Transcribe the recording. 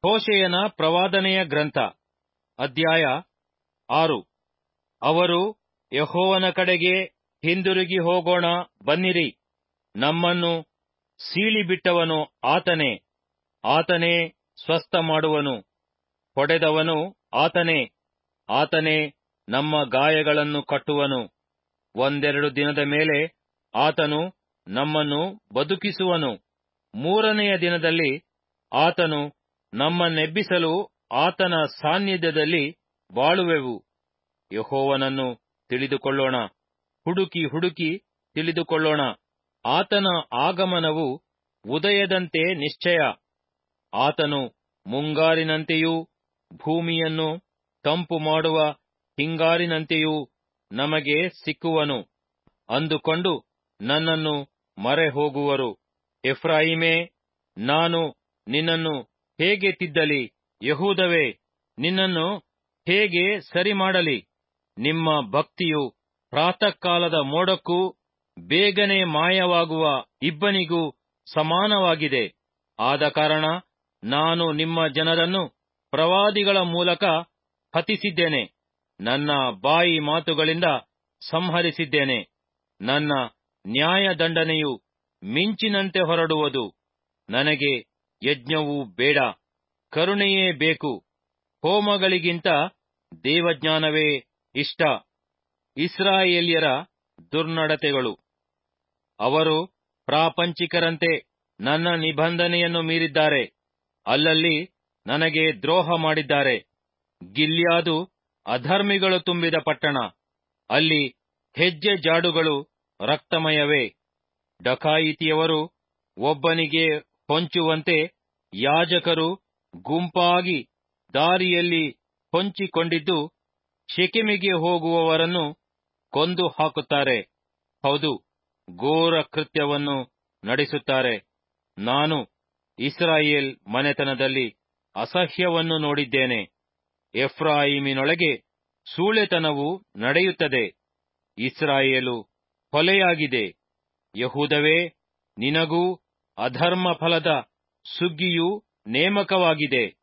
ಹೋಶೆಯನ ಪ್ರವಾದನೆಯ ಗ್ರಂಥ ಅಧ್ಯಾಯ ಆರು ಅವರು ಯೆಹೋವನ ಕಡೆಗೆ ಹಿಂದಿರುಗಿ ಹೋಗೋಣ ಬನ್ನಿರಿ ನಮ್ಮನ್ನು ಸೀಳಿಬಿಟ್ಟವನು ಆತನೇ ಆತನೇ ಸ್ವಸ್ಥ ಮಾಡುವನು ಹೊಡೆದವನು ಆತನೇ ಆತನೇ ನಮ್ಮ ಗಾಯಗಳನ್ನು ಕಟ್ಟುವನು ಒಂದೆರಡು ದಿನದ ಮೇಲೆ ಆತನು ನಮ್ಮನ್ನು ಬದುಕಿಸುವನು ಮೂರನೆಯ ದಿನದಲ್ಲಿ ಆತನು ನಮ್ಮನ್ನೆಬ್ಬಿಸಲು ಆತನ ಸಾನ್ನಿಧ್ಯದಲ್ಲಿ ಬಾಳುವೆವು ಯೆಹೋವನನ್ನು ತಿಳಿದುಕೊಳ್ಳೋಣ ಹುಡುಕಿ ಹುಡುಕಿ ತಿಳಿದುಕೊಳ್ಳೋಣ ಆತನ ಆಗಮನವು ಉದಯದಂತೆ ನಿಶ್ಚಯ ಆತನು ಮುಂಗಾರಿನಂತೆಯೂ ಭೂಮಿಯನ್ನು ತಂಪು ಮಾಡುವ ಹಿಂಗಾರಿನಂತೆಯೂ ನಮಗೆ ಸಿಕ್ಕುವನು ಅಂದುಕೊಂಡು ನನ್ನನ್ನು ಮರೆ ಹೋಗುವರು ಎಫ್ರಾಯಿಮೇ ನಾನು ನಿನ್ನನ್ನು ಹೇಗೆ ತಿದ್ದಲಿ ಯಹೂದವೇ ನಿನ್ನನ್ನು ಹೇಗೆ ಸರಿ ಮಾಡಲಿ ನಿಮ್ಮ ಭಕ್ತಿಯು ಪ್ರಾತಃಕಾಲದ ಮೋಡಕ್ಕೂ ಬೇಗನೆ ಮಾಯವಾಗುವ ಇಬ್ಬನಿಗೂ ಸಮಾನವಾಗಿದೆ ಆದ ಕಾರಣ ನಾನು ನಿಮ್ಮ ಜನರನ್ನು ಪ್ರವಾದಿಗಳ ಮೂಲಕ ಹತಿಸಿದ್ದೇನೆ ನನ್ನ ಬಾಯಿ ಮಾತುಗಳಿಂದ ಸಂಹರಿಸಿದ್ದೇನೆ ನನ್ನ ನ್ಯಾಯದಂಡನೆಯು ಮಿಂಚಿನಂತೆ ಹೊರಡುವುದು ನನಗೆ ಯಜ್ಞವೂ ಬೇಡ ಕರುಣೆಯೇ ಬೇಕು ಹೋಮಗಳಿಗಿಂತ ದೇವಜ್ಞಾನವೇ ಇಷ್ಟ ಇಸ್ರಾಯೇಲ್ಯರ ದುರ್ನಡತೆಗಳು ಅವರು ಪ್ರಾಪಂಚಿಕರಂತೆ ನನ್ನ ನಿಬಂಧನೆಯನ್ನು ಮೀರಿದ್ದಾರೆ ಅಲ್ಲಲ್ಲಿ ನನಗೆ ದ್ರೋಹ ಮಾಡಿದ್ದಾರೆ ಗಿಲ್ಯಾದು ಅಧರ್ಮಿಗಳು ತುಂಬಿದ ಪಟ್ಟಣ ಅಲ್ಲಿ ಹೆಜ್ಜೆ ಜಾಡುಗಳು ರಕ್ತಮಯವೇ ಡಕಾಯಿತಿಯವರು ಒಬ್ಬನಿಗೆ ಹೊಂಚುವಂತೆ ಯಾಜಕರು ಗುಂಪಾಗಿ ದಾರಿಯಲ್ಲಿ ಹೊಂಚಿಕೊಂಡಿದ್ದು ಶೆಕೆಮಿಗೆ ಹೋಗುವವರನ್ನು ಕೊಂದು ಹಾಕುತ್ತಾರೆ ಹೌದು ಘೋರ ಕೃತ್ಯವನ್ನು ನಡೆಸುತ್ತಾರೆ ನಾನು ಇಸ್ರಾಯೇಲ್ ಮನೆತನದಲ್ಲಿ ಅಸಹ್ಯವನ್ನು ನೋಡಿದ್ದೇನೆ ಎಫ್ರಾಯಿಮಿನೊಳಗೆ ಸೂಳೆತನವು ನಡೆಯುತ್ತದೆ ಇಸ್ರಾಯೇಲು ಹೊಲೆಯಾಗಿದೆ ಯಹೂದವೇ ನಿನಗೂ ಅಧರ್ಮ ಫಲದ ಸುಗ್ಗಿಯು ನೇಮಕವಾಗಿದೆ